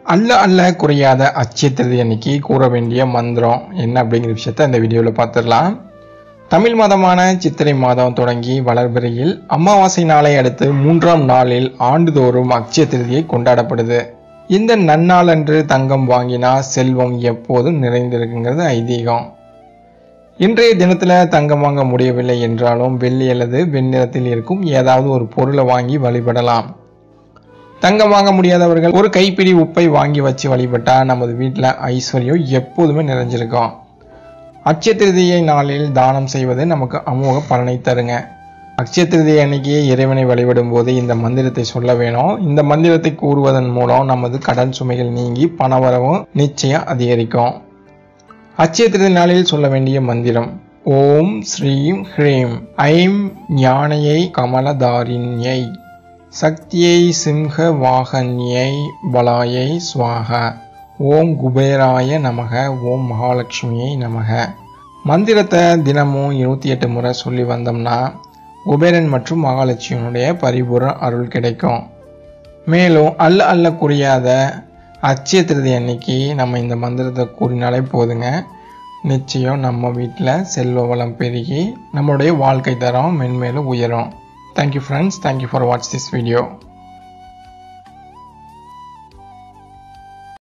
அல்ல அல்ல குறையாத அச்சய திருதி அன்னைக்கு கூற வேண்டிய மந்திரம் என்ன அப்படிங்கிற விஷயத்த இந்த வீடியோவில் பார்த்துடலாம் தமிழ் மாதமான சித்திரை மாதம் தொடங்கி வளர்பிறையில் அமாவாசை நாளை அடுத்து மூன்றாம் நாளில் ஆண்டுதோறும் அட்சய திருதியை கொண்டாடப்படுது இந்த நன்னாளன்று தங்கம் வாங்கினா செல்வம் எப்போதும் நிறைந்திருக்குங்கிறது ஐதீகம் இன்றைய தினத்துல தங்கம் வாங்க முடியவில்லை என்றாலும் வெள்ளி அல்லது வெண்ணிறத்தில் இருக்கும் ஏதாவது ஒரு பொருளை வாங்கி வழிபடலாம் தங்கம் வாங்க முடியாதவர்கள் ஒரு கைப்பிடி உப்பை வாங்கி வச்சு வழிபட்டா நமது வீட்டில் ஐஸ்வர்யம் எப்போதுமே நிறைஞ்சிருக்கும் அட்சய திருதியை நாளில் தானம் செய்வது நமக்கு அமோக பலனை தருங்க அட்சய திருதியை அன்னைக்கு இறைவனை வழிபடும் போது இந்த மந்திரத்தை சொல்ல வேணும் இந்த மந்திரத்தை கூறுவதன் மூலம் நமது கடன் சுமைகள் நீங்கி பணவரவும் நிச்சயம் அதிகரிக்கும் அட்சய திருதி நாளில் சொல்ல வேண்டிய மந்திரம் ஓம் ஸ்ரீம் ஹ்ரீம் ஐம் ஞானையை கமலதாரிண்யை சக்தியை சிம்ஹ வாகன்யை பலாயை ஸ்வாக ஓம் குபேராய நமக ஓம் மகாலட்சுமியை நமக மந்திரத்தை தினமும் இருபத்தி எட்டு முறை சொல்லி வந்தோம்னா குபேரன் மற்றும் மகாலட்சுமியுடைய பரிபூரண அருள் கிடைக்கும் மேலும் அல்ல அல்ல குறியாத அச்சய திருதி அன்னைக்கு நம்ம இந்த மந்திரத்தை கூறினாலே போதுங்க நிச்சயம் நம்ம வீட்டில் செல்வ வளம் பெருகி நம்மளுடைய வாழ்க்கை தரம் மென்மேலும் உயரும் thank you friends thank you for watch this video